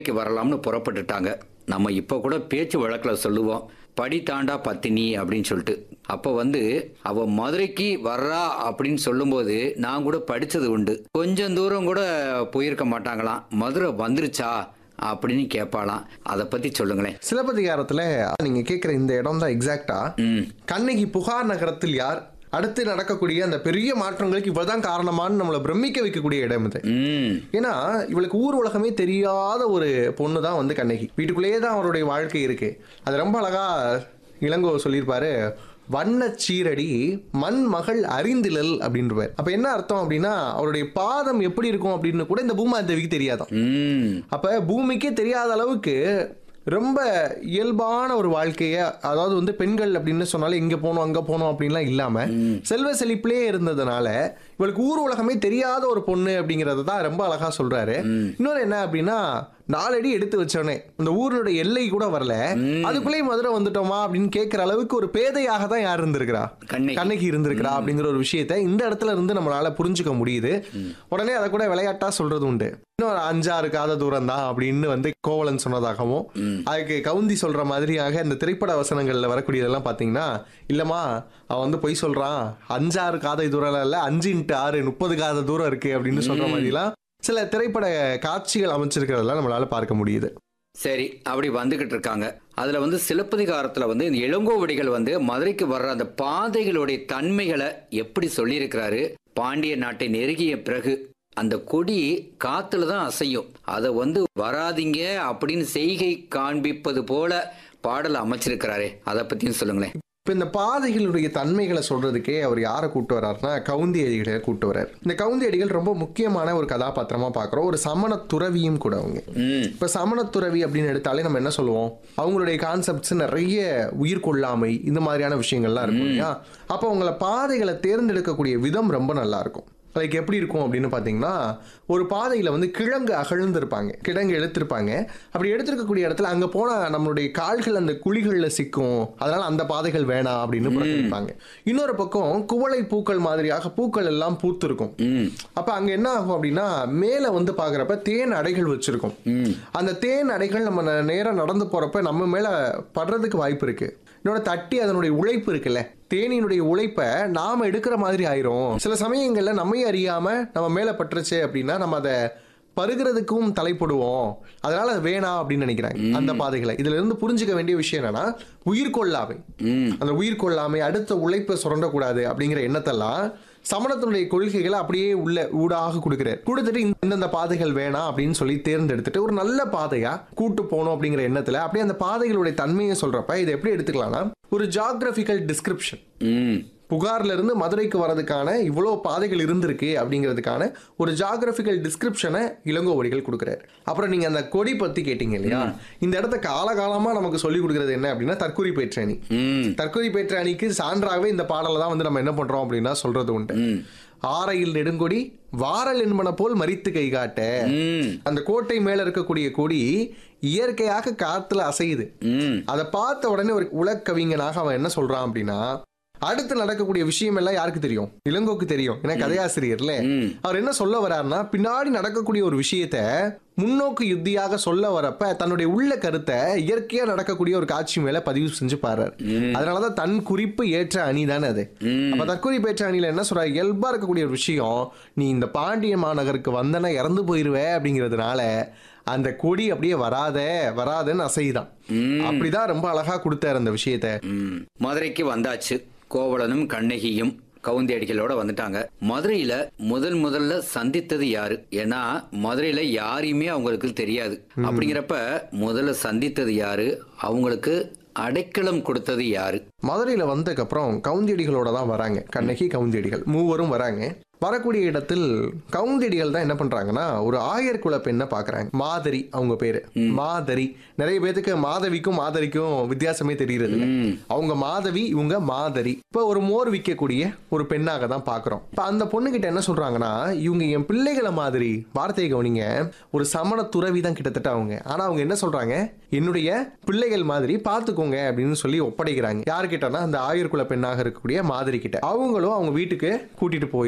மதுரைக்கு வரலாம்னு புறப்பட்டுட்டாங்க நம்ம இப்போ கூட பேச்சு வழக்கில் சொல்லுவோம் படி தாண்டா பத்தினி அப்படின்னு சொல்லிட்டு அப்போ வந்து அவ மதுரைக்கு வர்றா அப்படின்னு சொல்லும்போது நான் கூட படிச்சது உண்டு கொஞ்சம் தூரம் கூட போயிருக்க மாட்டாங்களாம் மதுரை வந்துருச்சா அப்படின்னு கேட்பாளாம் அதை பத்தி சொல்லுங்களேன் சிலப்பதிகாரத்துல நீங்க கேட்குற இந்த இடம் தான் எக்ஸாக்டா ம் கண்ணகி புகார் நகரத்தில் யார் அடுத்து நடக்கக்கூடிய அந்த பெரிய மாற்றங்களுக்கு இவதான் காரணமான்னு நம்மளை பிரமிக்க வைக்கக்கூடிய இடம் இது ம் ஏன்னா இவளுக்கு ஊர் உலகமே தெரியாத ஒரு பொண்ணு தான் வந்து கண்ணகி வீட்டுக்குள்ளேயே தான் அவருடைய வாழ்க்கை இருக்கு அது ரொம்ப அழகா இளங்கோ சொல்லியிருப்பாரு வண்ணச் சீரடி மண் மகள் அறிந்திலல் அப்படின்றவர் அப்ப என்ன அர்த்தம் அப்படின்னா அவருடைய பாதம் எப்படி இருக்கும் அப்படின்னு கூட இந்த பூமாதேவிக்கு தெரியாதான் ம் அப்ப பூமிக்கே தெரியாத அளவுக்கு ரொம்ப இயல்பான ஒரு வாழ்க்கைய அதாவது வந்து பெண்கள் அப்படின்னு சொன்னாலே இங்க போகணும் அங்க போகணும் அப்படின்லாம் இல்லாம செல்வ செழிப்பிலே இருந்ததுனால இவளுக்கு ஊர் உலகமே தெரியாத ஒரு பொண்ணு அப்படிங்கறத தான் ரொம்ப அழகா சொல்றாரு இன்னொரு என்ன அப்படின்னா நாலடி எடுத்து வச்சோடனே இந்த ஊருடைய எல்லை கூட வரல அதுக்குள்ளேயே மதுரை வந்துட்டோமா அப்படின்னு கேட்கிற அளவுக்கு ஒரு பேதையாக தான் யார் இருந்திருக்கிறா கண்ணகி. கண்ணகி இருந்திருக்கிறா அப்படிங்கிற ஒரு விஷயத்தை இந்த இடத்துல இருந்து நம்மளால புரிஞ்சுக்க முடியுது உடனே அதை கூட விளையாட்டா சொல்றது உண்டு இன்னும் ஒரு அஞ்சாறு காத தூரம் தான் அப்படின்னு வந்து கோவலன் சொன்னதாகவும் அதுக்கு கவுந்தி சொல்ற மாதிரியாக இந்த திரைப்பட வசனங்கள்ல வரக்கூடியதெல்லாம் பாத்தீங்கன்னா இல்லம்மா அவன் வந்து பொய் சொல்றான் அஞ்சாறு காதை தூரம் இல்ல அஞ்சு இன்ட்டு ஆறு முப்பது காத தூரம் இருக்கு அப்படின்னு சொல்ற மாதிரிலாம் சில திரைப்பட காட்சிகள் அமைச்சிருக்கிறதெல்லாம் நம்மளால பார்க்க முடியுது சரி அப்படி வந்துகிட்டு இருக்காங்க அதுல வந்து சிலப்பதிகாரத்துல வந்து இந்த இளங்கோவடிகள் வந்து மதுரைக்கு வர்ற அந்த பாதைகளுடைய தன்மைகளை எப்படி சொல்லியிருக்கிறாரு பாண்டிய நாட்டை நெருங்கிய பிறகு அந்த கொடி காத்துல தான் அசையும் அதை வந்து வராதீங்க அப்படின்னு செய்கை காண்பிப்பது போல பாடல் அமைச்சிருக்கிறாரே அதை பத்தியும் சொல்லுங்களேன் இப்போ இந்த பாதைகளுடைய தன்மைகளை சொல்றதுக்கே அவர் யாரை கூட்டு வர்றாருன்னா கவுந்தி அடிகளை கூட்டு வர்றார் இந்த கவுந்தி அடிகள் ரொம்ப முக்கியமான ஒரு கதாபாத்திரமா பார்க்குறோம் ஒரு சமண துறவியும் கூட அவங்க ம் இப்போ சமண துறவி அப்படின்னு எடுத்தாலே நம்ம என்ன சொல்லுவோம் அவங்களுடைய கான்செப்ட்ஸ் நிறைய உயிர் கொள்ளாமை இந்த மாதிரியான விஷயங்கள்லாம் இருக்கும் இல்லையா அப்போ அவங்கள பாதைகளை தேர்ந்தெடுக்கக்கூடிய விதம் ரொம்ப நல்லா இருக்கும் லைக் எப்படி இருக்கும் அப்படின்னு பார்த்தீங்கன்னா ஒரு பாதையில் வந்து கிழங்கு அகழ்ந்திருப்பாங்க கிழங்கு எடுத்திருப்பாங்க அப்படி எடுத்திருக்கக்கூடிய இடத்துல அங்கே போனால் நம்மளுடைய கால்கள் அந்த குழிகளில் சிக்கும் அதனால அந்த பாதைகள் வேணாம் அப்படின்னு புறக்கணிப்பாங்க இன்னொரு பக்கம் குவளை பூக்கள் மாதிரியாக பூக்கள் எல்லாம் பூத்திருக்கும் ம் அப்ப அங்க என்ன ஆகும் அப்படின்னா மேல வந்து பாக்குறப்ப தேன் அடைகள் வச்சிருக்கும் ம் அந்த தேன் அடைகள் நம்ம ந- நேரா நடந்து போறப்ப நம்ம மேல படுறதுக்கு வாய்ப்பு இருக்கு இன்னொன்று தட்டி அதனுடைய உழைப்பு இருக்குல்ல தேனியினுடைய உழைப்பை நாம எடுக்கிற மாதிரி ஆயிரும் சில சமயங்கள்ல நம்மையே அறியாம நம்ம மேல பட்டுருச்சு அப்படின்னா நம்ம அதை பருகிறதுக்கும் தலைப்படுவோம் அதனால அது வேணாம் அப்படின்னு நினைக்கிறாங்க அந்த பாதைகளை இதுல இருந்து புரிஞ்சுக்க வேண்டிய விஷயம் என்னன்னா உயிர் கொள்ளாமை ம் அந்த உயிர் கொள்ளாமை அடுத்த உழைப்பை சுரண்டக்கூடாது அப்படிங்கிற எண்ணத்தெல்லாம் சமணத்தினுடைய கொள்கைகளை அப்படியே உள்ள ஊடாக கொடுக்கிறார் கொடுத்துட்டு இந்தந்த பாதைகள் வேணாம் அப்படின்னு சொல்லி தேர்ந்தெடுத்துட்டு ஒரு நல்ல பாதையா கூட்டு போகணும் அப்படிங்கிற எண்ணத்துல அப்படியே அந்த பாதைகளுடைய தன்மையை சொல்றப்ப இதை எப்படி எடுத்துக்கலாம்னா ஒரு ஜாகிரபிக்கல் டிஸ்கிரிப்ஷன் ம் புகார்ல இருந்து மதுரைக்கு வரதுக்கான இவ்வளோ பாதைகள் இருந்திருக்கு அப்படிங்கிறதுக்கான ஒரு ஜாகிரபிக்கல் டிஸ்கிரிப்ஷனை இளங்கோவடிகள் கொடுக்குறாரு அப்புறம் நீங்க அந்த கொடி பத்தி கேட்டீங்க இல்லையா இந்த இடத்த காலகாலமா நமக்கு சொல்லி கொடுக்கறது என்ன அப்படின்னா தற்கொலை பேற்றணி ம் தற்கொலை பெற்ற அணிக்கு சான்றாகவே இந்த பாடலை தான் வந்து நம்ம என்ன பண்றோம் அப்படின்னா சொல்றது உண்டு ம் ஆரையில் நெடுங்கொடி வாரல் என்பன போல் மரித்து கை காட்ட ம் அந்த கோட்டை மேல இருக்கக்கூடிய கொடி இயற்கையாக காத்துல அசையுது ம் அதை பார்த்த உடனே ஒரு உலக்கவிஞனாக அவன் என்ன சொல்றான் அப்படின்னா அடுத்து நடக்கக்கூடிய விஷயம் எல்லாம் யாருக்கு தெரியும் இளங்கோக்கு தெரியும் ஏன்னா கதையாசிரியர்ல ம் அவர் என்ன சொல்ல வர்றாருன்னா பின்னாடி நடக்கக்கூடிய ஒரு விஷயத்த முன்னோக்கு யுத்தியாக சொல்ல வரப்ப தன்னுடைய உள்ள கருத்தை இயற்கையா நடக்கக்கூடிய ஒரு காட்சி மேல பதிவு செஞ்சு பாடுறாரு அதனாலதான் தன் குறிப்பு ஏற்ற அணி தானே அது ம் அப்ப தற்கொலை ஏற்ற அணியில என்ன சொல்ற இயல்பா இருக்கக்கூடிய ஒரு விஷயம் நீ இந்த பாண்டிய மாநகருக்கு வந்தனா இறந்து போயிருவே அப்படிங்கிறதுனால அந்த கொடி அப்படியே வராத வராதன்னு அசைதான் ம். அப்படிதான் ரொம்ப அழகா கொடுத்தாரு அந்த விஷயத்த ம். மதுரைக்கு வந்தாச்சு கோவலனும் கண்ணகியும் கவுந்தி அடிகளோட வந்துட்டாங்க மதுரையில முதல் முதல்ல சந்தித்தது யாரு ஏன்னா மதுரையில யாரையுமே அவங்களுக்கு தெரியாது அப்படிங்கிறப்ப முதல்ல சந்தித்தது யாரு அவங்களுக்கு அடைக்கலம் கொடுத்தது யாரு மதுரையில வந்ததுக்கு அப்புறம் கவுந்தியடிகளோட தான் வராங்க கண்ணகி கவுந்தியடிகள் மூவரும் வராங்க வரக்கூடிய இடத்தில் கவுந்தியடிகள் தான் என்ன பண்றாங்கன்னா ஒரு ஆயர் குல பெண்ணை பாக்குறாங்க மாதரி அவங்க பேரு மாதரி நிறைய பேத்துக்கு மாதவிக்கும் மாதரிக்கும் வித்தியாசமே தெரிகிறது இல்ல. ம். அவங்க மாதவி இவங்க மாதரி இப்ப ஒரு மோர் விற்கக்கூடிய ஒரு பெண்ணாக தான் பாக்குறோம் இப்ப அந்த பொண்ணுகிட்ட என்ன சொல்றாங்கன்னா இவங்க என் பிள்ளைகளை மாதிரி வார்த்தையை கவனிங்க ஒரு சமண துறவி தான் கிட்டத்தட்ட அவங்க ஆனா அவங்க என்ன சொல்றாங்க என்னுடைய பிள்ளைகள் மாதிரி பாத்துக்கோங்க அப்படின்னு சொல்லி ஒப்படைக்கிறாங்க யாருக்கிட்டனா அந்த ஆயர்குல பெண்ணாக இருக்கக்கூடிய மாதிரி கிட்ட அவங்களும் அவங்க வீட்டுக்கு கூட்டிட்டு போய் பிள்ளைகள்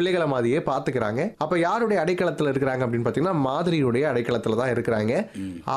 பிள்ளைகளை மாதிரியே பாத்துக்கிறாங்க அப்ப யாருடைய அடைக்கலத்துல இருக்கிறாங்க அப்படின்னு பாத்தீங்கன்னா மாதிரியுடைய அடைக்கலத்துல தான் இருக்கிறாங்க